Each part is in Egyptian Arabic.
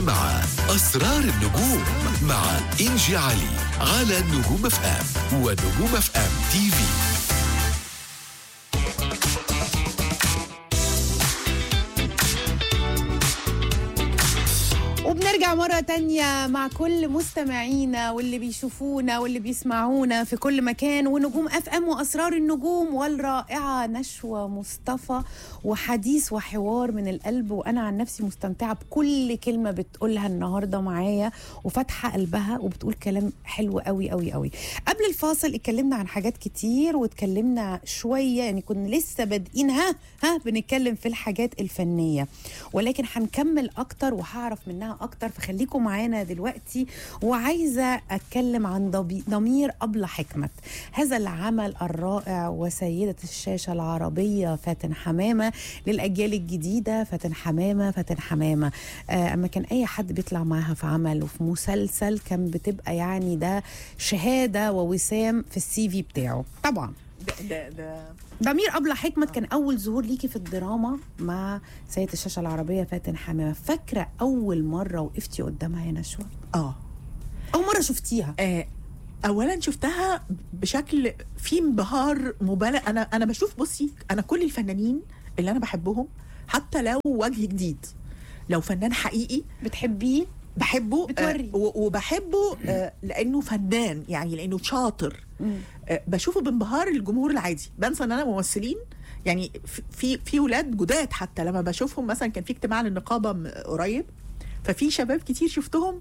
مع أسرار النجوم مع إنجي علي على نجوم اف ام ونجوم اف ام تي في وبنرجع مرة تانية مع كل مستمعينا واللي بيشوفونا واللي بيسمعونا في كل مكان ونجوم اف ام واسرار النجوم والرائعة نشوى مصطفى وحديث وحوار من القلب وانا عن نفسي مستمتعة بكل كلمة بتقولها النهاردة معايا وفاتحة قلبها وبتقول كلام حلو قوي قوي قوي قبل الفاصل اتكلمنا عن حاجات كتير واتكلمنا شوية يعني كنا لسه بادئين ها ها بنتكلم في الحاجات الفنية ولكن هنكمل اكتر وهعرف منها اكتر فخليكم معانا دلوقتي وعايزه اتكلم عن ضبي- ضمير ابله حكمت هذا العمل الرائع وسيده الشاشه العربيه فاتن حمامه للاجيال الجديده فاتن حمامه فاتن حمامه آه اما كان اي حد بيطلع معاها في عمل وفي مسلسل كان بتبقى يعني ده شهاده ووسام في السي في بتاعه طبعا ده ده, ده ضمير أبلة حكمت كان أول ظهور ليكي في الدراما مع سيدة الشاشة العربية فاتن حمامة فاكرة أول مرة وقفتي قدامها يا نشوى اه أول مرة شفتيها آه، اولا شفتها بشكل فيه انبهار مبالغ انا انا بشوف بصي انا كل الفنانين اللي انا بحبهم حتى لو وجه جديد لو فنان حقيقي بتحبيه بحبه بتوري. آه و- وبحبه آه لانه فنان يعني لانه شاطر آه بشوفه بانبهار الجمهور العادي بنسى ان انا ممثلين يعني في- في في ولاد جداد حتى لما بشوفهم مثلا كان في اجتماع للنقابه م- قريب ففي شباب كتير شفتهم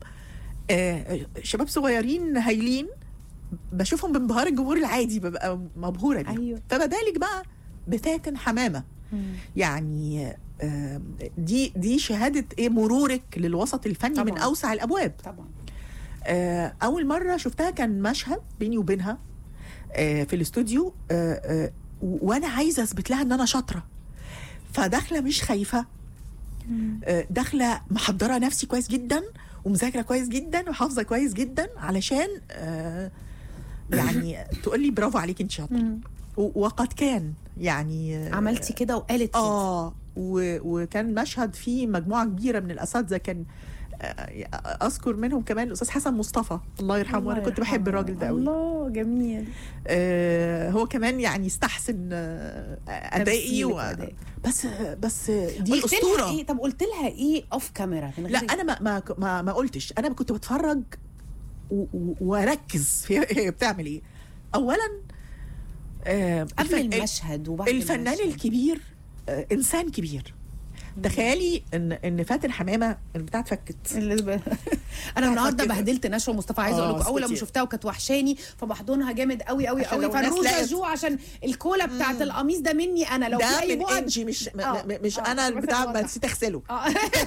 آه شباب صغيرين هايلين بشوفهم بانبهار الجمهور العادي ببقى مبهوره بيهم أيوة. فما بالك بقى بفاتن حمامه يعني آه، دي دي شهاده ايه مرورك للوسط الفني طبعاً. من اوسع الابواب طبعا آه، اول مره شفتها كان مشهد بيني وبينها آه، في الاستوديو آه، آه، و- وانا عايزه اثبت لها ان انا شاطره فداخله مش خايفه آه، داخله محضره نفسي كويس جدا ومذاكره كويس جدا وحافظه كويس جدا علشان آه، يعني تقول لي برافو عليك انت شاطره و- وقد كان يعني آه، عملتي كده وقالت كده اه و... وكان مشهد فيه مجموعه كبيره من الاساتذه كان آه، اذكر منهم كمان الاستاذ حسن مصطفى الله يرحمه الله انا كنت بحب يرحمه. الراجل ده قوي الله جميل آه هو كمان يعني استحسن آه ادائي و... تمثيلك وأدائك. بس بس دي قلت لها اسطوره ايه طب قلت لها ايه اوف كاميرا من لا غير- انا ما ما ما, ما قلتش انا كنت بتفرج و- و- واركز في هي بتعمل ايه اولا آه قبل الفن- المشهد وبعد الفنان المشهد. الكبير آه، انسان كبير تخيلي ان ان فاتن حمامه بتاعت فكت اللي ب... انا النهارده كده. بهدلت نشوى مصطفى عايزه آه، اقول لكم اول لما كتير. شفتها وكانت وحشاني فبحضنها جامد قوي قوي عشان قوي لو الناس فالروجه لقت. جو عشان الكولا بتاعت القميص ده مني انا لو في ده اي من بقعد انجي مش م- آه، م- مش آه، انا بس البتاع أوضح. ما نسيت اغسله آه.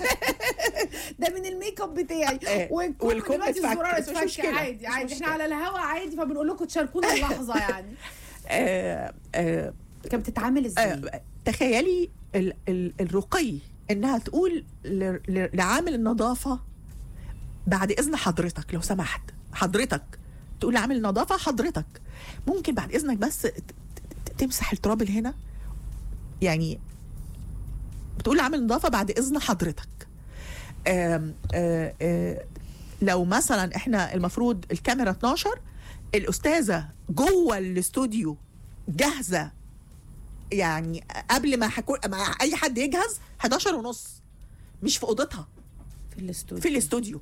ده من الميك اب بتاعي آه، والكم والكم دلوقتي اتفك، الزرار بس مش اتفك مشكلة، عادي مش عادي احنا مشكلة. على الهوا عادي فبنقول لكم تشاركونا اللحظه يعني آه آه كانت بتتعامل ازاي؟ آه تخيلي ال ال الرقي انها تقول ل- ل- لعامل النظافه بعد اذن حضرتك لو سمحت حضرتك تقول لعامل النظافه حضرتك ممكن بعد اذنك بس ت- ت- تمسح التراب اللي هنا يعني بتقول لعامل النظافه بعد اذن حضرتك آم آه آه لو مثلا احنا المفروض الكاميرا 12 الاستاذه جوه الاستوديو جاهزه يعني قبل ما حكو... ما اي حد يجهز 11 ونص مش في اوضتها في الاستوديو في الاستوديو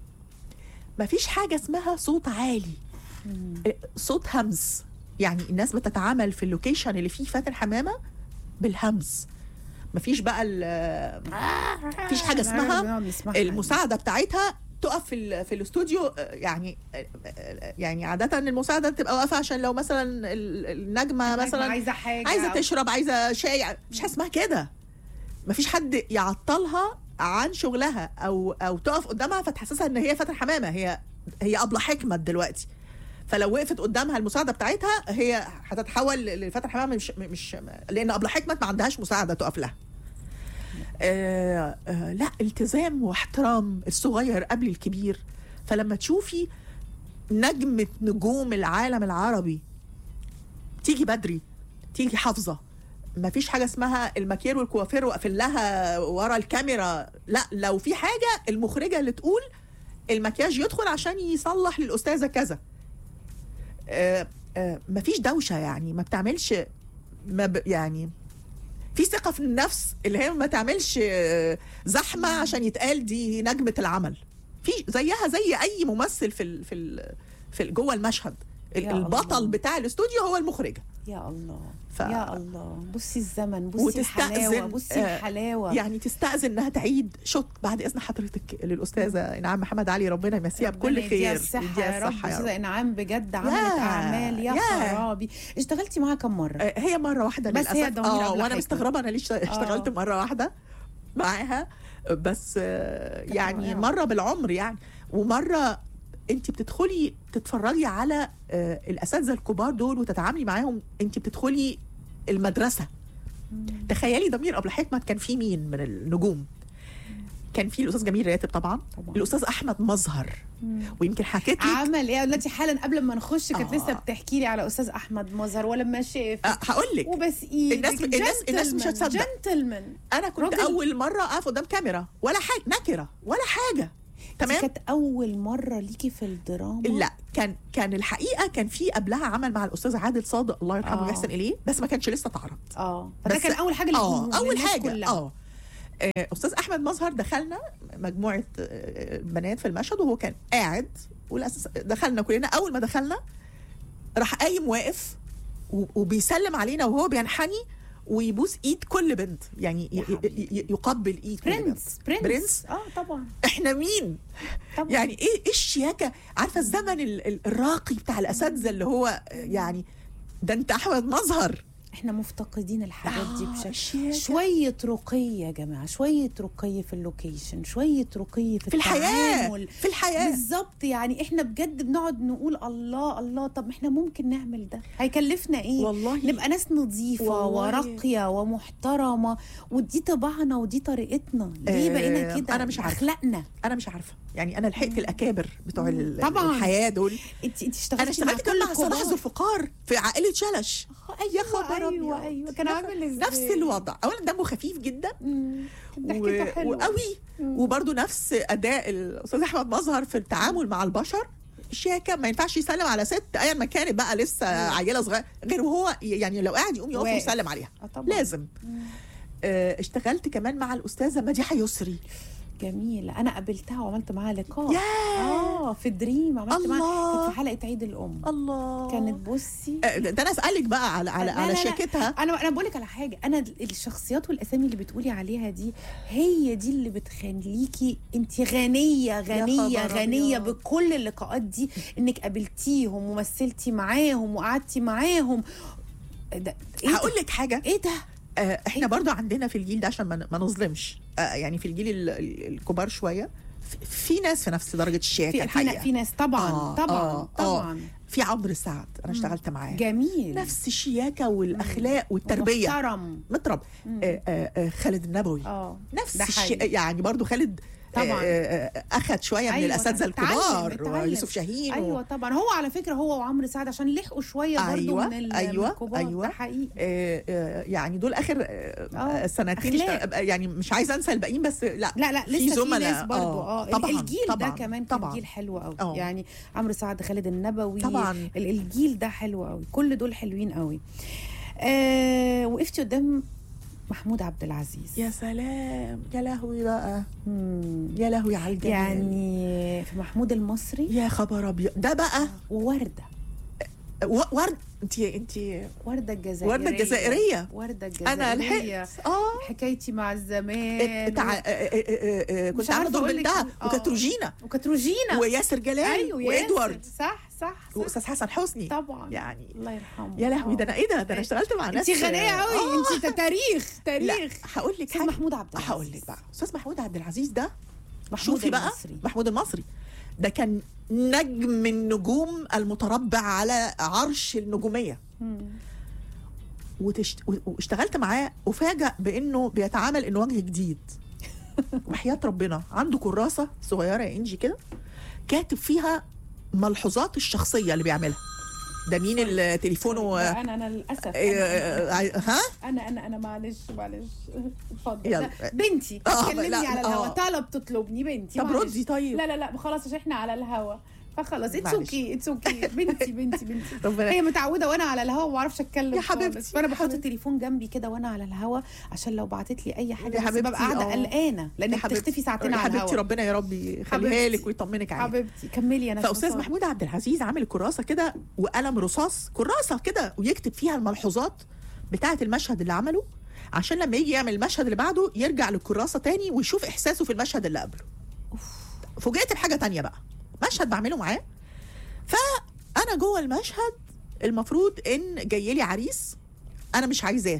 مفيش حاجه اسمها صوت عالي صوت همس يعني الناس بتتعامل في اللوكيشن اللي فيه فاتن حمامه بالهمس مفيش بقى ال- مفيش حاجه اسمها المساعده بتاعتها تقف في ال- في الاستوديو آه، يعني آه، آه، يعني عاده المساعده بتبقى واقفه عشان لو مثلا ال- النجمه مثلا عايزه حاجه عايزه أو- تشرب عايزه شاي مش حاجه اسمها كده مفيش حد يعطلها عن شغلها او او تقف قدامها فتحسسها ان هي فاتن حمامه هي هي ابله حكمت دلوقتي فلو وقفت قدامها المساعده بتاعتها هي هتتحول لفاتن حمامه مش مش لان ابله حكمت ما عندهاش مساعده تقف لها آه آه لا التزام واحترام الصغير قبل الكبير فلما تشوفي نجمة نجوم العالم العربي تيجي بدري تيجي حافظة ما فيش حاجه اسمها المكير والكوافير واقفل لها ورا الكاميرا لا لو في حاجه المخرجه اللي تقول المكياج يدخل عشان يصلح للاستاذه كذا آه آه ما فيش دوشه يعني ما بتعملش ما ب يعني في ثقه في النفس اللي هي ما تعملش آه، زحمه عشان يتقال دي نجمه العمل في زيها زي اي ممثل في ال في ال في ال- جوه المشهد ال- يا البطل الله. بتاع الاستوديو هو المخرجه يا الله ف- يا الله بصي الزمن بصي الحلاوه بصي آه، الحلاوه يعني تستأذن انها تعيد شوت بعد اذن حضرتك للاستاذه انعام محمد علي ربنا يمسيها ربنا بكل يديها خير الصحة يديها يا رب الصحة أستاذة إنعام بجد عملت يا- أعمال يا يا. خرابي اشتغلتي معاها كم مرة؟ آه، هي مره واحده بس للاسف هي ضمير اه قبل وانا حاجة. مستغربه انا ليش اشتغلت آه. مره واحده معاها بس آه، كانت يعني رائعة. مره بالعمر يعني ومره انت بتدخلي تتفرجي على آه، الاساتذه الكبار دول وتتعاملي معاهم انت بتدخلي المدرسه تخيلي ضمير قبل حكمت كان في مين من النجوم كان في الاستاذ جميل راتب طبعا, طبعاً. الاستاذ احمد مظهر ويمكن حكيت لك عمل ايه دلوقتي حالا قبل ما نخش كانت آه. لسه بتحكي لي على استاذ احمد مظهر ولما شاف أه هقول لك وبس ايدك الناس- الناس- الناس مش هتصدق. جنتلمان انا كنت راجل- اول مره اقف قدام كاميرا ولا حاجه نكره ولا حاجه تمام تمام كانت اول مره ليكي في الدراما لا كان كان الحقيقه كان في قبلها عمل مع الاستاذ عادل صادق الله يرحمه آه. ويحسن اليه بس ما كانش لسه اتعرض اه فده بس- كان اول حاجه اه للجمهور، اول للناس حاجه كلها. اه آه، استاذ احمد مظهر دخلنا مجموعه آه، بنات في المشهد وهو كان قاعد والاساس دخلنا كلنا اول ما دخلنا راح قايم واقف و- وبيسلم علينا وهو بينحني ويبوس ايد كل بنت يعني ي- يا حبيبي. ي- ي- يقبل ايد كل بنت برنس برنس برنس اه طبعا احنا مين طبعا يعني ايه ايه الشياكه عارفه الزمن ال- ال- الراقي بتاع الاساتذه اللي هو يعني ده انت احمد مظهر احنا مفتقدين الحاجات دي آه، بشكل الشياكة. شوية رقي يا جماعة شوية رقي في اللوكيشن شوية رقي في, في الحياه التعامل في الحياه بالظبط يعني احنا بجد بنقعد نقول الله الله طب احنا ممكن نعمل ده هيكلفنا ايه والله نبقى ناس نظيفة والله. وراقية ومحترمة ودي طباعنا ودي طريقتنا ليه آه، بقينا كده أنا مش عارفة. اخلاقنا انا مش عارفه يعني انا لحقت الاكابر بتوع ال- طبعاً. الحياه دول انت انت اشتغلتي انا اشتغلت كمان مع صلاح الكبار. ذوالفقار في عائله شلش ايوه يا خبر ايوه أبيض. ايوه كان يا عامل ازاي نفس الوضع اولا دمه خفيف جدا مم. كانت و- ضحكته حلوة. وقوي وبرده نفس اداء الاستاذ احمد مظهر في التعامل مع البشر شياكه ما ينفعش يسلم على ست ايا ما كانت بقى لسه عيله صغيره غير وهو يعني لو قاعد يقوم يقف واقف. ويسلم عليها آه طبعا لازم آه، اشتغلت كمان مع الاستاذه مديحه يسري جميل انا قابلتها وعملت معاها لقاء ياه اه في دريم عملت معاها الله. كانت في حلقه عيد الام الله كانت بصي آه، ده انا اسالك بقى على على لا، على لا، لا. شياكتها انا انا بقول لك على حاجه انا الشخصيات والاسامي اللي بتقولي عليها دي هي دي اللي بتخليكي انت غنيه غنيه خبر غنيه أبيض. بكل اللقاءات دي انك قابلتيهم ومثلتي معاهم وقعدتي معاهم ده ايه هقول ده؟ لك حاجه ايه ده آه، احنا برضو عندنا في الجيل ده عشان ما ما نظلمش آه، يعني في الجيل ال- ال- الكبار شويه في- في ناس في نفس درجه الشياكه في في, الحقيقه في ناس طبعا آه، طبعا آه، آه. طبعا في عمرو سعد انا اشتغلت معاه جميل نفس الشياكه والاخلاق والتربيه محترم مطرب آه، آه، آه، خالد النبوي اه نفس ده الشيء حقيقي. يعني برضو خالد آه، طبعاً. آه، آه، اخد شويه من أيوة، الاساتذه اتعلم- الكبار اتعلم. ويوسف شاهين ايوه و... طبعا هو على فكره هو وعمرو سعد عشان لحقوا شويه برضه أيوة، من, ال- من أيوة، الكبار أيوة. ده حقيقي آه، آه، يعني دول اخر آه، آه، سنتين أخلاق. اشت- يعني مش عايزه انسى الباقيين بس لا لا لا في لسه في, زملاء، ناس برضه آه، اه, طبعاً، الجيل طبعاً، ده كمان كان طبعاً. جيل حلو قوي آه. يعني عمرو سعد خالد النبوي طبعاً. ال- الجيل ده حلو قوي كل دول حلوين قوي آه وقفتي قدام محمود عبد العزيز يا سلام يا لهوي بقى مم. يا لهوي على الجمال يعني في محمود المصري يا خبر ابيض ده بقى ووردة و- ورد انت انت وردة الجزائرية وردة الجزائرية. وردة الجزائرية انا لحقت اه حكايتي مع الزمان تع... آه، آه، آه، آه، مش كنت عارفة عامله دور أقول لك بنتها إيه. آه. وكانت روجينا وكانت روجينا وياسر جلال ايوه ياسر. وادوارد صح صح, صح. واستاذ حسن حسني طبعا يعني الله يرحمه يا لهوي ده انا ايه ده ده انا اشتغلت مع ناس انت غنيه قوي آه. انت تاريخ لا تاريخ هقول لك استاذ حاجه محمود عبد العزيز هقول لك بقى استاذ محمود عبد العزيز ده محمود شوفي بقى المصري. محمود المصري ده كان نجم من النجوم المتربع على عرش النجوميه مم. وتشت... و- واشتغلت معاه وفاجأ بانه بيتعامل انه وجه جديد وحياة ربنا عنده كراسة صغيرة يا انجي كده كاتب فيها ملحوظات الشخصية اللي بيعملها ده مين اللي تليفونه لا، انا انا للاسف آه، أنا- آه، ها انا انا انا معلش معلش اتفضل يلا. لا، بنتي آه، تكلمني لا، على الهوا آه. طلب تطلبني بنتي طب معلش. ردي طيب لا لا لا خلاص عشان احنا على الهوا فخلاص اتس معلش. اوكي اتس اوكي بنتي بنتي بنتي ربنا هي متعوده وانا على الهوا ما بعرفش اتكلم يا خالص. حبيبتي، فانا يا بحط حبيبتي. التليفون جنبي كده وانا على الهوا عشان لو بعتت لي اي حاجه يا بس حبيبتي، ببقى قاعده آه. قلقانه لانك حبيبتي. بتختفي ساعتين يا على حبيبتي الهوا ربنا يا رب يخليها حبيبتي. لك ويطمنك عليها حبيبتي كملي انا فاستاذ شاطرة. محمود عبد العزيز عامل كراسه كده وقلم رصاص كراسه كده ويكتب فيها الملحوظات بتاعه المشهد اللي عمله عشان لما يجي يعمل المشهد اللي بعده يرجع للكراسه تاني ويشوف احساسه في المشهد اللي قبله فوجئت بحاجه تانية بقى مشهد بعمله معاه فانا جوه المشهد المفروض ان جاي لي عريس انا مش عايزاه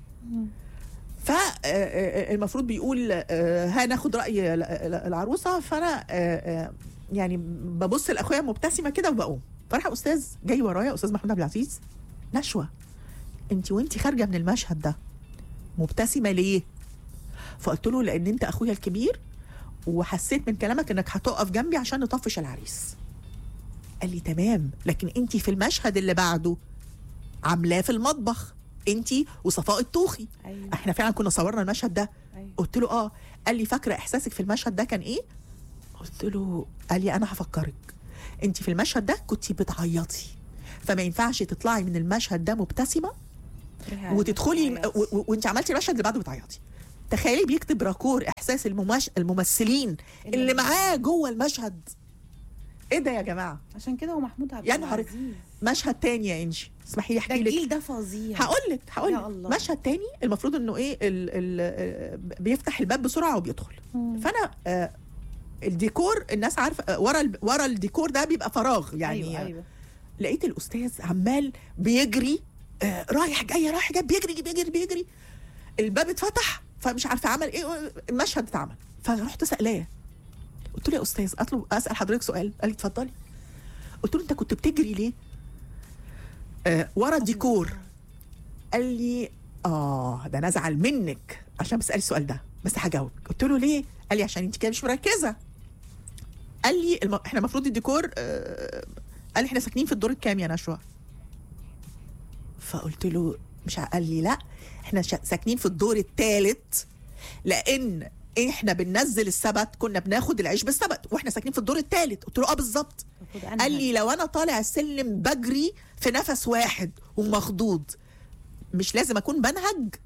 فالمفروض بيقول آه، هناخد راي ال- ال- العروسه فانا آه، آه، يعني ببص لاخويا مبتسمه كده وبقوم فراح استاذ جاي ورايا استاذ محمود عبد العزيز نشوه انت وانت خارجه من المشهد ده مبتسمه ليه فقلت له لان انت اخويا الكبير وحسيت من كلامك انك هتقف جنبي عشان نطفش العريس قال لي تمام لكن انت في المشهد اللي بعده عاملاه في المطبخ انت وصفاء الطوخي ايوه احنا فعلا كنا صورنا المشهد ده ايوه قلت له اه قال لي فاكره احساسك في المشهد ده كان ايه قلت له قال لي انا هفكرك انت في المشهد ده كنت بتعيطي فما ينفعش تطلعي من المشهد ده مبتسمه وتدخلي عيط. و- و- وانت عملتي المشهد اللي بعده بتعيطي تخيلي بيكتب راكور احساس الممش... الممثلين اللي اللي معاه. معاه جوه المشهد ايه ده يا جماعه عشان كده هو محمود عبد يا نهار العزيز مشهد تاني يا انجي اسمحي لي ده احكي لك الجيل ده فظيع هقول لك هقول يا لك الله. مشهد تاني المفروض انه ايه ال ال بيفتح الباب بسرعه وبيدخل مم. فانا آه الديكور الناس عارفه آه، ورا ال- ورا الديكور ده بيبقى فراغ يعني ايوه ايوه لقيت الاستاذ عمال بيجري آه رايح جاي رايح جاي بيجري بيجري بيجري الباب اتفتح فمش عارفه عمل ايه المشهد اتعمل فرحت سالاه قلت له يا استاذ اطلب اسال حضرتك سؤال قال لي اتفضلي قلت له انت كنت بتجري ليه آه ورا الديكور قال لي اه ده انا ازعل منك عشان بسالي السؤال ده بس هجاوب قلت له ليه قال لي عشان انت كده مش مركزه قال لي الم... احنا المفروض الديكور آه... قال لي احنا ساكنين في الدور الكام يا نشوى فقلت له مش ع- قال لي لا احنا شا... ساكنين في الدور الثالث لان احنا بننزل السبت كنا بناخد العيش بالسبت واحنا ساكنين في الدور الثالث قلت له اه بالظبط المفروض أنا قال لي لو انا طالع السلم بجري في نفس واحد ومخضوض مش لازم اكون بنهج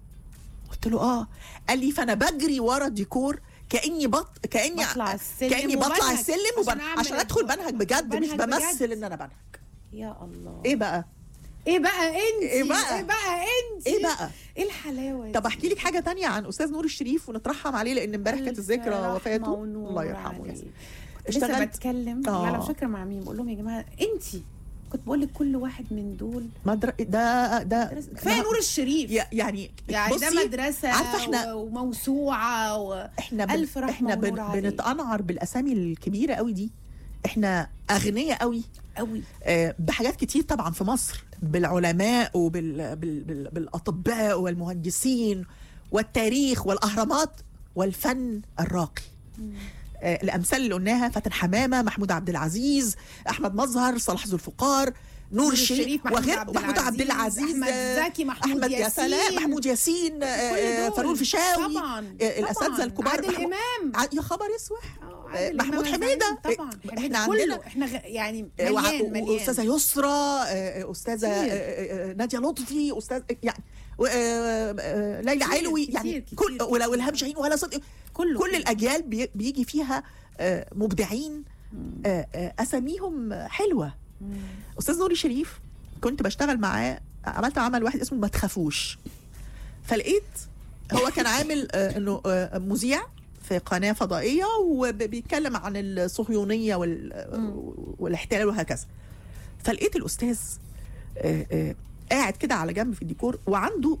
قلت له اه قال لي فانا بجري ورا الديكور كاني بط كاني بطلع السلم كاني بطلع وبنهج السلم عشان وبن... أعمل عشان ادخل بنهج بجد مش بنهج بمثل بجد. ان انا بنهج يا الله ايه بقى ايه بقى انت إيه بقى؟ ايه بقى انت ايه بقى ايه الحلاوه دي طب احكي لك حاجه تانية عن استاذ نور الشريف ونترحم عليه لان امبارح كانت ألف الذكرى رحمة وفاته ونور الله يرحمه عليه. يا سيدي. لسه اشتغلت بتكلم آه. انا مش فاكره مع مين بقول لهم يا جماعه انت كنت بقول لك كل واحد من دول مدر... ده ده كفايه نور الشريف يا- يعني يعني ده بصي، مدرسه عارفة إحنا- و- وموسوعه و... احنا بن... ألف رحمة احنا بن... ونور عليه. بنتقنعر بالاسامي الكبيره قوي دي احنا اغنياء قوي قوي آه، بحاجات كتير طبعا في مصر بالعلماء وبال بال... بال... بالاطباء والمهندسين والتاريخ والاهرامات والفن الراقي آه، الامثال اللي قلناها فاتن حمامه محمود عبد العزيز احمد مظهر صلاح ذو الفقار نور الشريف وغير محمود عبد العزيز احمد آه، زكي محمود احمد يا ياسين سلام محمود ياسين آه، كل دول. فاروق الفيشاوي طبعا آه، الاساتذه طبعاً. الكبار عادل محمود- امام ع- يا خبر اسوح آه، آه، عادل محمود إمام حميدة. زمان طبعا إحنا حميدة عندنا- كله احنا غ... يعني آه، وع- مليان و- مليان واستاذه يسرى آه، استاذه كتير. آه، آه، ناديه لطفي استاذ يعني و- آه، آه، ليلى كتير، علوي كتير، يعني كتير، كل كتير. ولو الهام شاهين وهلا صدقي كله كل الاجيال بي- بيجي فيها آه، مبدعين آه، آه، اساميهم حلوه استاذ نوري شريف كنت بشتغل معاه عملت عمل واحد اسمه ما تخافوش فلقيت هو كان عامل آه، انه آه، مذيع في قناه فضائيه وبيتكلم عن الصهيونيه وال- والاحتلال وهكذا فلقيت الاستاذ آه، آه، قاعد كده على جنب في الديكور وعنده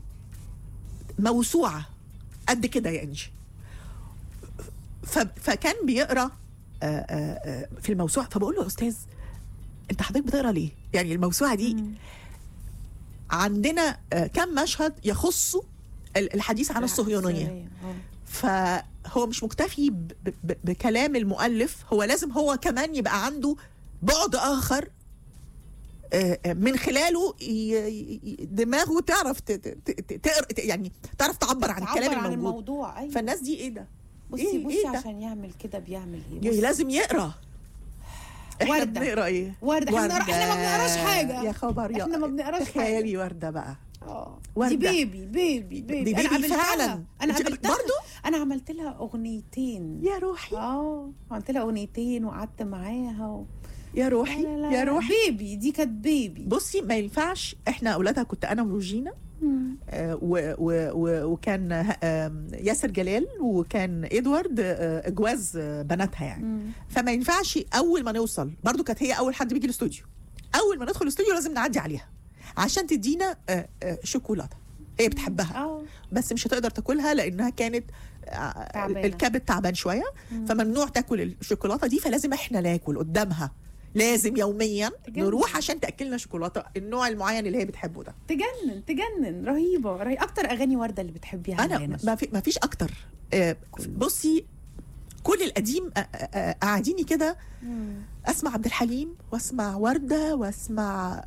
موسوعه قد كده يا انجي ف- فكان بيقرا آه، آه، آه، في الموسوعه فبقول له يا استاذ انت حضرتك بتقرا ليه؟ يعني الموسوعه دي عندنا آه، كم مشهد يخصوا ال- الحديث عن الصهيونيه آه. فهو مش مكتفي ب- ب- بكلام المؤلف هو لازم هو كمان يبقى عنده بعد اخر آه، آه، من خلاله ي- ي- ي- دماغه تعرف ت- ت- ت- تقر ت- يعني تعرف تعبر عن الكلام تعبر عن الموجود الموضوع ايوه فالناس دي ايه ده؟ بصي إيه- بصي إيه ده؟ عشان يعمل كده بيعمل ايه يعني بصي. لازم يقرا احنا وردة. بنقرا ايه؟ وردة. إحنا بنقرا- إحنا ما بنقراش حاجة. يا خبر يا إحنا ما بنقراش حاجة. تخيلي ورده بقى اه وردة. دي بيبي بيبي بيبي دي انا بيبي قابلتها فعلاً. انا أنت قابلتها برضو؟ انا عملت لها اغنيتين يا روحي اه عملت لها اغنيتين وقعدت معاها و... يا روحي لا لا لا يا روحي بيبي دي كانت بيبي بصي ما ينفعش احنا اولادها كنت انا وروجينا مم. آه، و- و- و- وكان آم، ياسر جلال وكان ادوارد آه، اجواز آه، بناتها يعني مم. فما ينفعش اول ما نوصل برضو كانت هي اول حد بيجي الاستوديو اول ما ندخل الاستوديو لازم نعدي عليها عشان تدينا آه، آه، شوكولاته هي بتحبها اه بس مش هتقدر تاكلها لانها كانت آه، تعبانة. الكبد تعبان شويه فممنوع تاكل الشوكولاته دي فلازم احنا ناكل قدامها لازم يوميا تجنن. نروح عشان تاكلنا شوكولاته النوع المعين اللي هي بتحبه ده تجنن تجنن رهيبه رهيبة. اكتر اغاني ورده اللي بتحبيها انا معانا. ما, في ما فيش اكتر آه، بصي كل القديم آه، آه، آه، قاعديني كده مم. اسمع عبد الحليم واسمع ورده واسمع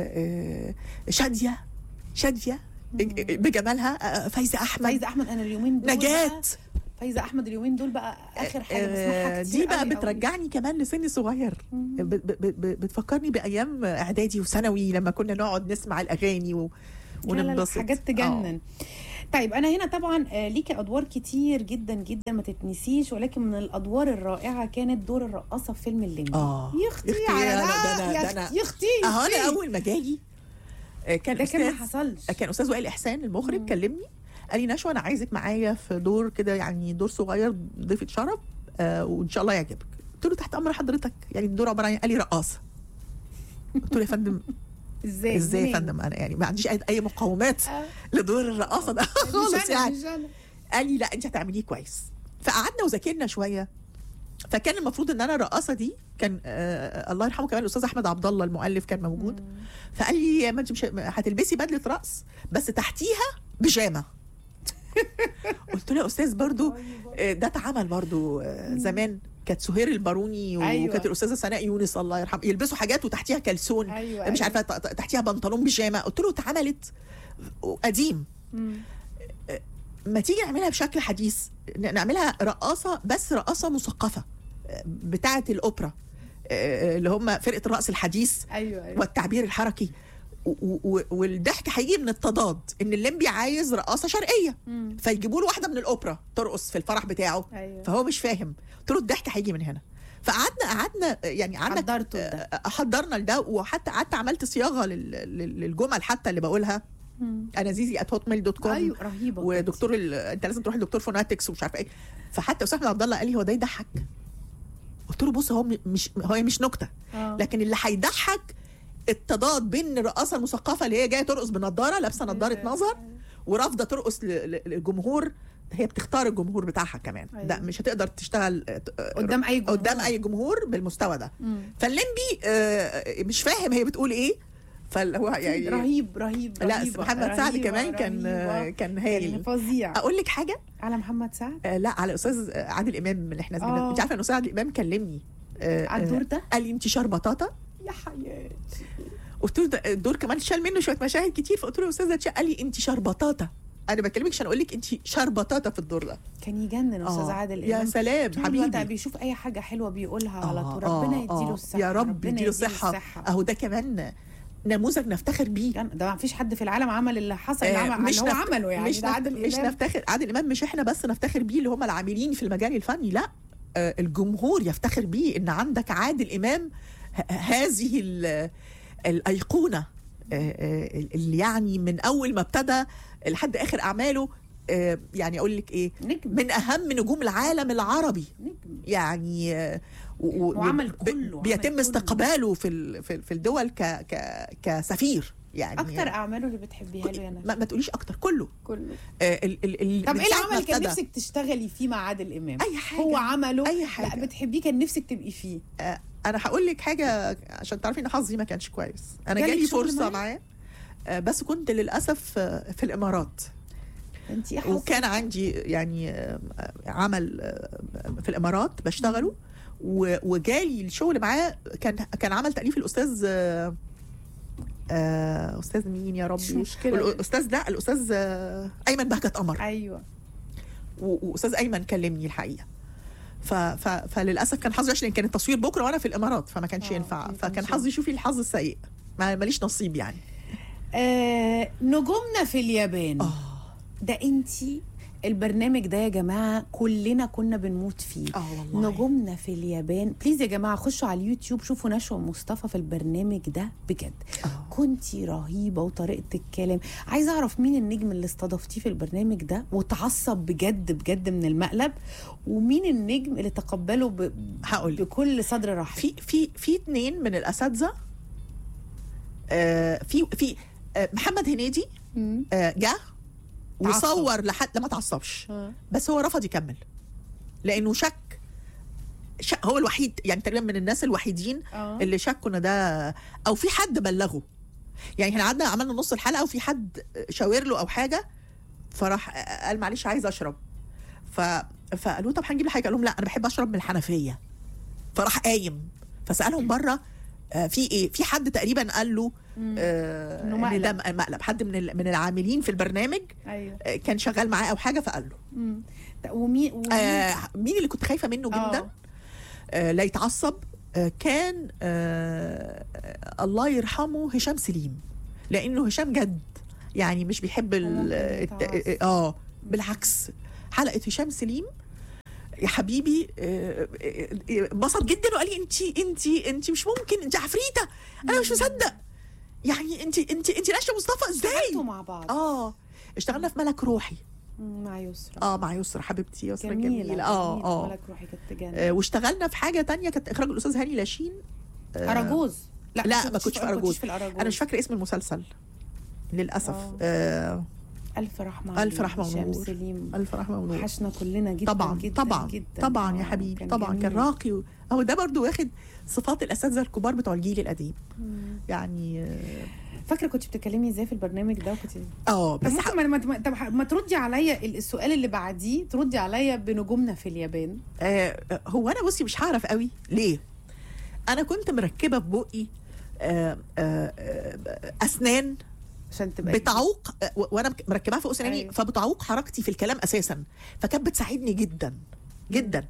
آه، آه، شاديه شاديه بجمالها آه، فايزه احمد فايزه احمد انا اليومين دول نجاة بقى- فايزه احمد اليومين دول بقى اخر حاجه بسمعها آه، كتير دي بقى قوي قوي. بترجعني كمان لسن صغير مم. ب- ب- ب- بتفكرني بايام اعدادي وثانوي لما كنا نقعد نسمع الاغاني و... لا لا لا، وننبسط حاجات تجنن طيب انا هنا طبعا آه، ليكي ادوار كتير جدا جدا ما تتنسيش ولكن من الادوار الرائعه كانت دور الرقاصه في فيلم الليمبي آه. يختي يختي، على ده ده أنا- ده أنا- يا ده اختي أنا- يختي اهو انا يختي. اول ما جالي آه، كان ده كان ما استاذ حصلش كان استاذ وائل احسان المخرج مم. كلمني قال لي نشوى انا عايزك معايا في دور كده يعني دور صغير ضيفه شرف آه وان شاء الله يعجبك قلت له تحت امر حضرتك يعني الدور عباره عن إيه؟ قال لي رقاصه قلت له يا فندم ازاي ازاي يا منين؟ فندم انا يعني ما عنديش اي أي مقومات آه. لدور الرقاصه ده خالص مش أنا، يعني مش أنا. قال لي لا انت هتعمليه كويس فقعدنا وذاكرنا شويه فكان المفروض ان انا الرقاصه دي كان آه الله يرحمه كمان الاستاذ احمد عبد الله المؤلف كان موجود مم. فقال لي ما انت مش هتلبسي بدله رقص بس تحتيها بيجامه قلت له يا استاذ برضو آه، ده اتعمل برضو آه، زمان كانت سهير الباروني أيوة. وكانت الاستاذه سناء يونس الله يرحمها يلبسوا حاجات وتحتيها كلسون أيوة، مش أيوة. عارفه ت- ت- تحتيها بنطلون بيجامه قلت له اتعملت قديم مم. ما تيجي نعملها بشكل حديث ن- نعملها رقاصه بس رقاصه مثقفه آه، بتاعه الاوبرا آه، اللي هم فرقه الرقص الحديث ايوه ايوه والتعبير الحركي و- و- والضحك هيجي من التضاد ان الليمبي عايز رقاصه شرقيه مم. فيجيبوا له واحده من الاوبرا ترقص في الفرح بتاعه ايوه فهو مش فاهم قلت له الضحك هيجي من هنا فقعدنا قعدنا يعني قعدنا حضرته لده. آه، حضرنا لده وحتى قعدت عملت صياغه لل- لل- للجمل حتى اللي بقولها مم. انا زيزي ات هوت ميل دوت كوم ايوه رهيبه ودكتور ال... انت لازم تروح لدكتور فوناتكس ومش عارفه ايه فحتى استاذ احمد عبد الله قال لي هو ده يضحك قلت له بص هو م- مش هو مش نكته آه. لكن اللي هيضحك التضاد بين الرقاصه المثقفه اللي هي جايه ترقص بنضاره لابسه نضاره نظر ورافضه ترقص ل- ل- للجمهور هي بتختار الجمهور بتاعها كمان أيوة. ده مش هتقدر تشتغل آه، آه، قدام اي جمهور قدام اي جمهور بالمستوى ده مم. فالليمبي آه، مش فاهم هي بتقول ايه فهو يعني رهيب رهيب لا رهيبة، محمد سعد رهيبة، كمان كان رهيبة. كان كان هايل فظيع اقول لك حاجه على محمد سعد آه لا على استاذ عادل امام اللي احنا زميلنا آه. انت عارفه ان استاذ عادل امام كلمني آه، على الدور ده قال لي انت شربطاطه يا حياتي قلت له ده الدور كمان شال منه شويه مشاهد كتير فقلت له يا استاذه تشا- قال لي انت شربطاطه انا بكلمك عشان اقول لك انت شربطاطه في الدور ده كان يجنن استاذ آه. عادل يا امام سلام طول الوقت حبيبي بيشوف اي حاجه حلوه بيقولها على آه، طول ربنا آه، يديله آه. الصحه يا رب ربنا يديله الصحه اهو ده كمان نموذج نفتخر بيه كان- ده ما فيش حد في العالم عمل اللي حصل اللي آه، عمل اللي هو نفت- عمله يعني مش ده نف- عادل مش امام نفتخر عادل امام مش احنا بس نفتخر بيه اللي هم العاملين في المجال الفني لا آه، الجمهور يفتخر بيه ان عندك عادل امام ه- هذه ال- الايقونه آه، آه، اللي يعني من اول ما ابتدى لحد اخر اعماله آه، يعني اقول لك ايه نجم من اهم نجوم العالم العربي نجم يعني آه، و- و- وعمل ب- كله، عمل بيتم كله. استقباله في ال- في في الدول ك ك كسفير يعني اكتر اعماله اللي بتحبيها له يا نجم ما, ما تقوليش اكتر كله كله آه، ال ال ال طب من ايه ساعة ما العمل اللي كان ابتدى. نفسك تشتغلي فيه مع عادل امام اي حاجه هو عمله اي لا حاجه بتحبيه كان نفسك تبقي فيه آه، انا هقول لك حاجه عشان تعرفي ان حظي ما كانش كويس انا جالك جالي شغل فرصه معاه؟ معاه آه، بس كنت للاسف آه، في الامارات انت ايه حظك؟ وكان عندي يعني آه، عمل آه، في الامارات بشتغله و- وجالي الشغل معاه كان كان عمل تاليف الاستاذ آه، آه استاذ مين يا مش ربي مشكلة. الاستاذ لا الاستاذ آه ايمن بهجت قمر ايوه و- واستاذ ايمن كلمني الحقيقه ف... ف... فللاسف كان حظي عشان كان التصوير بكره وانا في الامارات فما كانش آه، ينفع ما فكان كانش حظي شوفي الحظ السيء ما ماليش نصيب يعني آه نجومنا في اليابان اه ده انتي البرنامج ده يا جماعه كلنا كنا بنموت فيه اه والله نجومنا في اليابان بليز يا جماعه خشوا على اليوتيوب شوفوا نشوى مصطفى في البرنامج ده بجد آه. كنتي رهيبه وطريقه الكلام عايزه اعرف مين النجم اللي استضفتيه في البرنامج ده وتعصب بجد بجد من المقلب ومين النجم اللي تقبله ب... هقول لك. بكل صدر رحب في في في اتنين من الاساتذه آه في في آه محمد هنيدي مم. آه جه تعصب. وصور لحد لا ما تعصبش آه. بس هو رفض يكمل لانه شك شك هو الوحيد يعني تقريبا من الناس الوحيدين آه. اللي شكوا ان ده او في حد بلغه يعني احنا قعدنا عملنا نص الحلقه وفي حد شاور له او حاجه فراح قال معلش عايز اشرب ف فقالوا طب هنجيب لي حاجه قال لهم لا انا بحب اشرب من الحنفيه فراح قايم فسالهم بره آه، في ايه في حد تقريبا قال له آه إنه إن ده مقلب. مقلب حد من ال- من العاملين في البرنامج ايوه آه، كان شغال معاه او حاجه فقال له مم. طب ومين, ومين؟ آه مين اللي كنت خايفه منه آه. جدا آه لا يتعصب آه كان آه آه الله يرحمه هشام سليم لانه هشام جد يعني مش بيحب ال ممكن الت- يتعصب. اه بالعكس حلقه هشام سليم يا حبيبي آه، آه، آه، انبسط جدا وقال لي انت انت انت مش ممكن انت عفريته انا مش مصدق يعني انت انت انت ناشئه مصطفى ازاي اشتغلتوا مع بعض اه اشتغلنا في ملك روحي مم، مع يسرا اه مع يسرا حبيبتي يسرا جميلة جميله اه جميلة. اه ملك روحي كانت تجنن آه، واشتغلنا في حاجه تانية كانت اخراج الاستاذ هاني لاشين آه، اراجوز لا ما كنتش في اراجوز في الأراجوز. انا مش فاكره اسم المسلسل للاسف آه. آه. الف رحمه الف عليه. رحمه هشام ونور سليم الف رحمه ونور وحشنا كلنا جدا طبعا جدا طبعا جدا طبعا يا آه، حبيبي طبعا كان جميل. راقي و- هو ده برضو واخد صفات الاساتذه الكبار بتوع الجيل القديم مم. يعني اه فاكره كنت بتكلمي ازاي في البرنامج ده وكنت آه، بس بس ممكن ما, ما, طب ما تردي عليا السؤال اللي بعديه تردي عليا بنجومنا في اليابان آه هو انا بصي مش هعرف قوي ليه انا كنت مركبه في بقي آه آه آه اسنان عشان تبقى بتعوق و- وانا مركباها في اسناني أيوة. فبتعوق حركتي في الكلام اساسا فكانت بتساعدني جدا جدا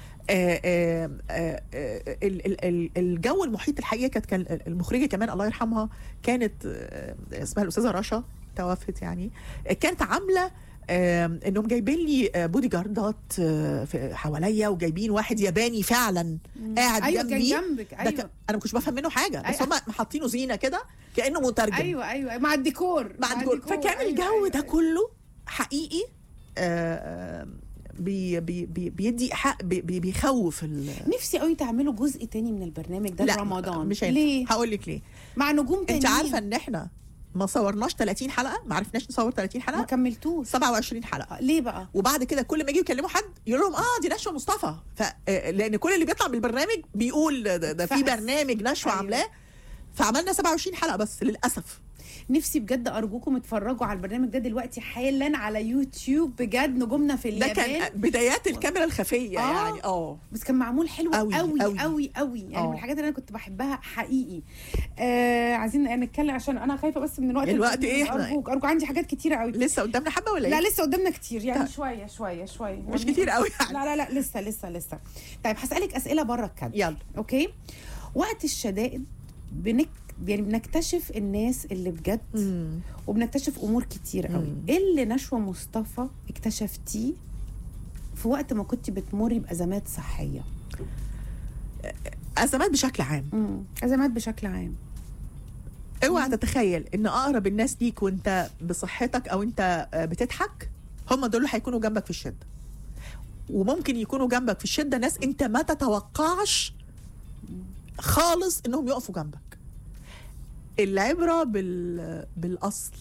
آه، آه، آه، آه، ال- ال- ال- الجو المحيط الحقيقه كانت كان المخرجه كمان الله يرحمها كانت آه، اسمها الاستاذه رشا توفت يعني آه، كانت عامله آه، انهم جايبين لي آه، بودي جاردات آه، في- حواليا وجايبين واحد ياباني فعلا قاعد ايوه كان جنبي جنبك ده ايوه كان- انا ما كنتش بفهم منه حاجه بس أيوة. هم حاطينه زينه كده كانه مترجم ايوه ايوه مع الديكور مع الجول فكان أيوة، الجو أيوة، ده أيوة. كله حقيقي آه، آه، بي بي بي بيدي حق بي بي بيخوف ال- نفسي قوي تعملوا جزء تاني من البرنامج ده لا في رمضان مش هينفع. ليه هقول لك ليه مع نجوم تانيين انت عارفه ان احنا ما صورناش 30 حلقه ما عرفناش نصور 30 ما حلقه كملتوش 27 حلقه آه، ليه بقى وبعد كده كل ما يجوا يكلموا حد يقول لهم اه دي نشوى مصطفى ف آه، لان كل اللي بيطلع بالبرنامج بيقول ده, ده في فأس. برنامج نشوى أيوة. عاملاه فعملنا 27 حلقه بس للاسف نفسي بجد ارجوكم اتفرجوا على البرنامج ده دلوقتي حالا على يوتيوب بجد نجومنا في ده اليابان كان بدايات الكاميرا الخفيه آه. يعني اه بس كان معمول حلو أوي، قوي أوي. قوي قوي, قوي. يعني آه. من الحاجات اللي انا كنت بحبها حقيقي آه عايزين نتكلم عشان انا خايفه بس من الوقت الوقت البرنامج. إيه؟ إحنا- ارجوك ارجوك عندي حاجات كتيره قوي لسه قدامنا حبه ولا لا ايه؟ لسه قدامنا كتير يعني طيب. شويه شويه شويه مش كتير قوي يعني لا لا لا لسه لسه لسه طيب هسألك أسئلة بره الكادر يلا اوكي وقت الشدائد بنك يعني بنكتشف الناس اللي بجد مم. وبنكتشف امور كتير قوي مم. ايه اللي نشوى مصطفى اكتشفتيه في وقت ما كنت بتمري بازمات صحيه ازمات بشكل عام امم ازمات بشكل عام اوعى تتخيل ان اقرب الناس ليك وانت بصحتك او انت آه، بتضحك هم دول اللي هيكونوا جنبك في الشده وممكن يكونوا جنبك في الشده ناس انت ما تتوقعش خالص انهم يقفوا جنبك العبره بال بالاصل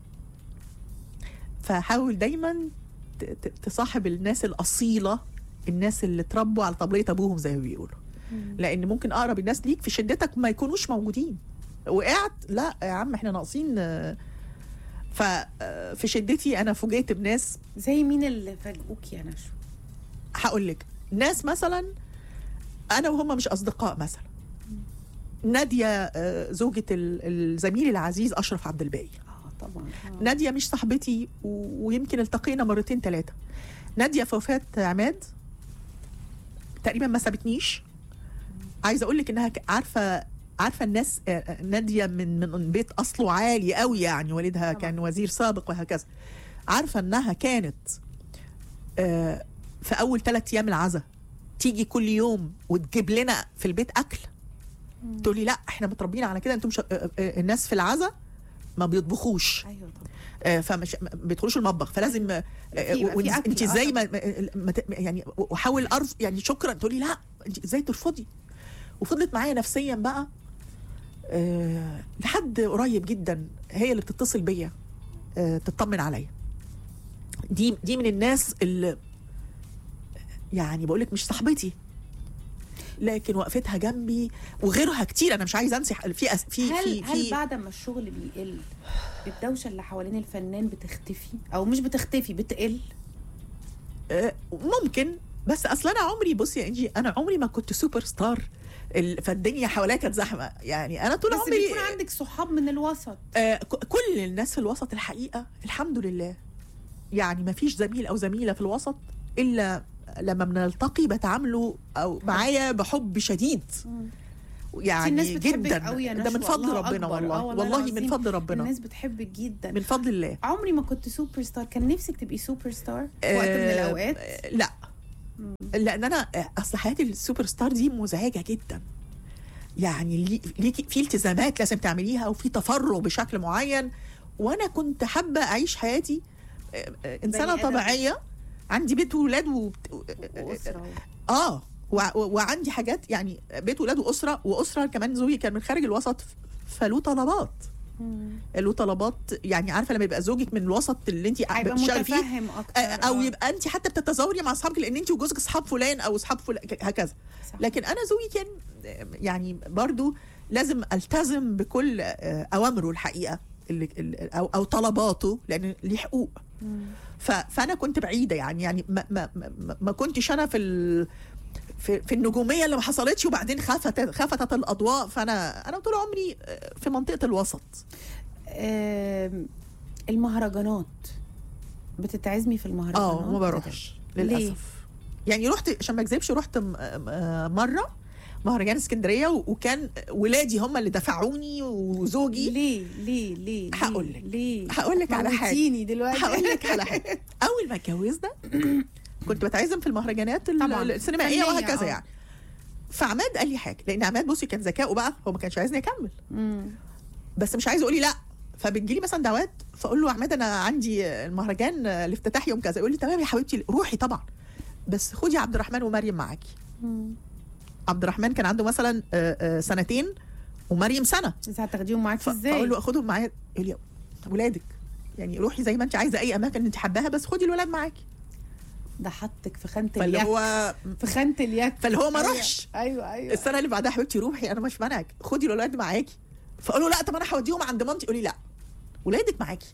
فحاول دايما ت- ت- تصاحب الناس الاصيله الناس اللي اتربوا على طبليه ابوهم زي ما بيقولوا لان ممكن اقرب الناس ليك في شدتك ما يكونوش موجودين وقعت لا يا عم احنا ناقصين آه، ففي شدتي انا فوجئت بناس زي مين اللي فاجئوك يا نشوى هقول لك ناس مثلا انا وهم مش اصدقاء مثلا ناديه آه، زوجة ال- الزميل العزيز اشرف عبد الباقي اه طبعا آه. ناديه مش صاحبتي و- ويمكن التقينا مرتين ثلاثه ناديه في وفاه عماد تقريبا ما سابتنيش عايزه اقول لك انها ك- عارفه عارفه الناس آه، آه، ناديه من من بيت اصله عالي قوي يعني والدها طبعا. كان وزير سابق وهكذا عارفه انها كانت آه، في اول ثلاث ايام العزاء تيجي كل يوم وتجيب لنا في البيت اكل تقولي لا احنا متربيين على كده انتم مش... آه، آه، الناس في العزاء ما بيطبخوش ايوه طبعا آه، فمش ما بيدخلوش المطبخ فلازم آه، في- يبقى في أكل، انت آه ازاي ما ما ت- يعني واحاول ارف يعني شكرا تقولي لا انت ازاي ترفضي وفضلت معايا نفسيا بقى أه لحد قريب جدا هي اللي بتتصل بيا أه تطمن عليا دي دي من الناس اللي يعني بقول لك مش صاحبتي لكن وقفتها جنبي وغيرها كتير انا مش عايزه انسى في أس- في هل في هل في بعد ما الشغل بيقل الدوشه اللي حوالين الفنان بتختفي او مش بتختفي بتقل آه، ممكن بس اصل انا عمري بصي يا انجي انا عمري ما كنت سوبر ستار ال- فالدنيا حواليا كانت زحمه يعني انا طول بس عمري بيكون عندك صحاب من الوسط آه، ك- كل الناس في الوسط الحقيقه الحمد لله يعني ما فيش زميل او زميله في الوسط الا لما بنلتقي بتعاملوا او معايا بحب شديد في الناس يعني بتحبك جدا قوي يا ده نشوى، من فضل الله ربنا أكبر. والله آه والله من العظيم. فضل ربنا الناس بتحبك جدا من فضل الله عمري ما كنت سوبر ستار كان نفسك تبقي سوبر ستار في وقت من آه، الاوقات آه، لا لان انا آه، اصل حياه السوبر ستار دي مزعجه جدا يعني لي- ليكي في التزامات لازم تعمليها وفي تفرغ بشكل معين وانا كنت حابه اعيش حياتي آه، آه، انسانه بني آدم. طبيعيه عندي بيت وولاد و... واسره اه و... و- وعندي حاجات يعني بيت وولاد واسره واسره كمان زوجي كان من خارج الوسط فله طلبات له طلبات يعني عارفه لما يبقى زوجك من الوسط اللي انت هيبقى بتشتغلي فيه متفهم اكتر آه، او آه. يبقى انت حتى بتتزاوري مع اصحابك لان انت وجوزك اصحاب فلان او اصحاب فلان هكذا صح. لكن انا زوجي كان آه، يعني برضو لازم التزم بكل آه، اوامره الحقيقه اللي اللي- او او طلباته لان ليه حقوق ف- فانا كنت بعيده يعني يعني ما ما ما, ما كنتش انا في ال في, في النجوميه اللي ما حصلتش وبعدين خفتت خفتت الاضواء فانا انا طول عمري آه، في منطقه الوسط آم، المهرجانات بتتعزمي في المهرجانات اه ما بروحش ليه؟ للاسف يعني رحت عشان ما اكذبش رحت م- م- مره مهرجان اسكندريه و- وكان ولادي هم اللي دفعوني وزوجي ليه ليه ليه هقول لك. ليه هقول لك على حاجه موتيني دلوقتي هقول لك على حاجه اول ما اتجوزنا كنت بتعزم في المهرجانات ال- طبعاً. السينمائيه فنية، وهكذا آه. يعني فعماد قال لي حاجه لان عماد بصي كان ذكائه بقى هو ما كانش عايزني اكمل مم. بس مش عايز يقول لي لا فبتجيلي مثلا دعوات فاقول له عماد انا عندي المهرجان الافتتاح يوم كذا يقول لي تمام يا حبيبتي روحي طبعا بس خدي عبد الرحمن ومريم معاكي مم. عبد الرحمن كان عنده مثلا آه، آه، سنتين ومريم سنه بس هتاخديهم معاكي ف- ازاي فاقول له خدهم معايا يقول لي ولادك يعني روحي زي ما انت عايزه اي اماكن انت حباها بس خدي الولاد معاكي ده حطك في خانه فاللي اليك هو في خانه اليك فاللي هو ما أيوة. روحش ايوه ايوه السنه اللي بعدها حبيبتي روحي انا مش مانعك خدي الولاد معاكي فاقول له لا طب انا هوديهم عند مامتي يقول لي لا ولادك معاكي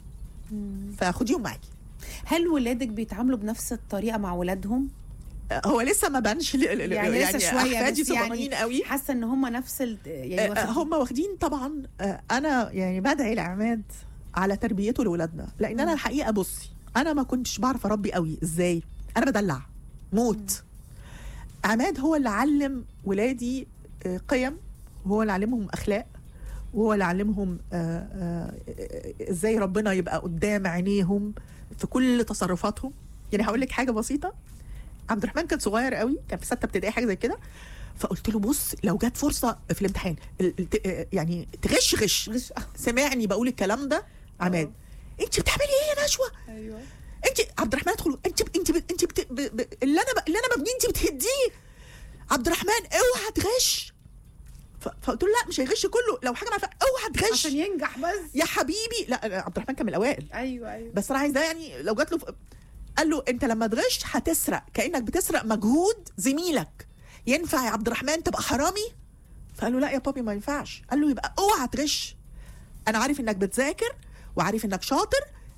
فخديهم معاكي هل ولادك بيتعاملوا بنفس الطريقه مع ولادهم هو لسه ما بانش ل- ل- يعني, لسه شويه احفادي بس صغيرين يعني قوي حاسه ان هم نفس ال... يعني آه، واخد- هم واخدين طبعا آه، انا يعني بدعي لعماد على تربيته لاولادنا لان انا الحقيقه بصي انا ما كنتش بعرف اربي قوي ازاي انا بدلع موت عماد هو اللي علم ولادي آه، قيم وهو اللي علمهم اخلاق وهو اللي علمهم آه، آه، آه، ازاي ربنا يبقى قدام عينيهم في كل تصرفاتهم يعني هقول لك حاجه بسيطه عبد الرحمن كان صغير قوي كان في سته ابتدائي حاجه زي كده فقلت له بص لو جت فرصه في الامتحان ال- ال- ت- آه، يعني تغش غش غش سمعني بقول الكلام ده عماد انت بتعملي ايه يا نشوى ايوه انت عبد الرحمن ادخل انت انت انت بت... ب... ب... اللي انا ب... اللي انا ببنيه انت بتهديه عبد الرحمن اوعى تغش ف... فقلت له لا مش هيغش كله لو حاجه معفنه اوعى تغش عشان ينجح بس يا حبيبي لا لا، عبد الرحمن كان من الاوائل ايوه ايوه بس انا عايز ده يعني لو جات له ف... قال له انت لما تغش هتسرق كانك بتسرق مجهود زميلك ينفع يا عبد الرحمن تبقى حرامي فقال له لا يا بابي ما ينفعش قال له يبقى اوعى تغش انا عارف انك بتذاكر وعارف انك شاطر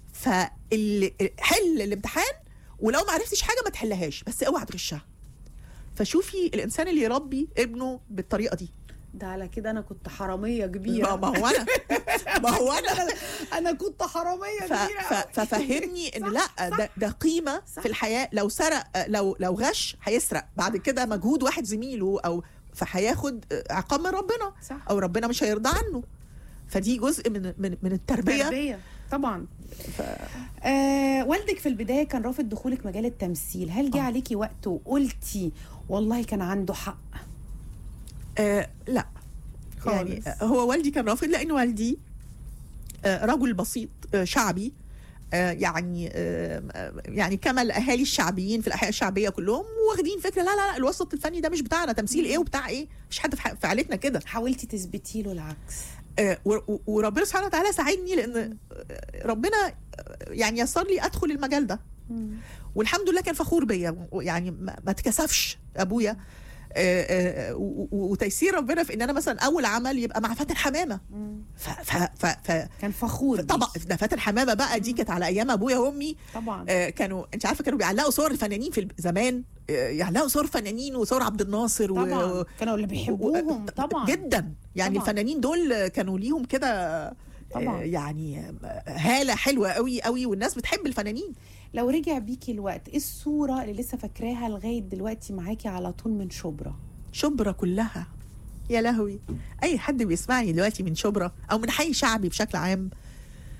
فحل الامتحان ولو ما عرفتش حاجه ما تحلهاش بس اوعى تغشها فشوفي الانسان اللي يربي ابنه بالطريقه دي ده على كده انا كنت حراميه ما كبيره ما هو انا ما هو انا انا كنت حراميه ف... كبيره ف... ففهمني ان صح، لا ده, ده قيمه صح. في الحياه لو سرق لو لو غش هيسرق بعد كده مجهود واحد زميله او فهياخد عقاب من ربنا صح او ربنا مش هيرضى عنه فدي جزء من من, من التربيه تربيه طبعا آه والدك في البدايه كان رافض دخولك مجال التمثيل هل جه آه. عليكي وقت وقلتي والله كان عنده حق آه لا يعني خالص. هو والدي كان رافض لان والدي آه رجل بسيط آه شعبي آه يعني آه يعني كما الاهالي الشعبيين في الاحياء الشعبيه كلهم واخدين فكره لا لا لا الوسط الفني ده مش بتاعنا تمثيل ايه وبتاع ايه مش حد في ح- في عائلتنا كده حاولتي تثبتي له العكس آه، و- و- وربنا سبحانه وتعالى ساعدني لان آه، ربنا آه، يعني يسر لي ادخل المجال ده والحمد لله كان فخور بيا يعني ما ما اتكسفش ابويا آه، آه، و- و- وتيسير ربنا في ان انا مثلا اول عمل يبقى مع فاتن حمامه ف ف ف ف كان فخور طبعا بيكي. ده فاتن حمامه بقى دي كانت على ايام ابويا وامي طبعا آه، كانوا انت عارفه كانوا بيعلقوا صور الفنانين في زمان آه، يعلقوا صور فنانين وصور عبد الناصر و- طبعا كانوا اللي بيحبوهم و- طبعا جدا يعني طبعاً. الفنانين دول كانوا ليهم كده طبعاً. آه، يعني هاله حلوه قوي قوي والناس بتحب الفنانين لو رجع بيكي الوقت ايه الصوره اللي لسه فاكراها لغايه دلوقتي معاكي على طول من شبرا شبرا كلها يا لهوي اي حد بيسمعني دلوقتي من شبرا او من حي شعبي بشكل عام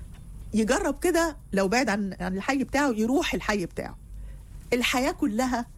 يجرب كده لو بعد عن عن الحي بتاعه يروح الحي بتاعه الحياه كلها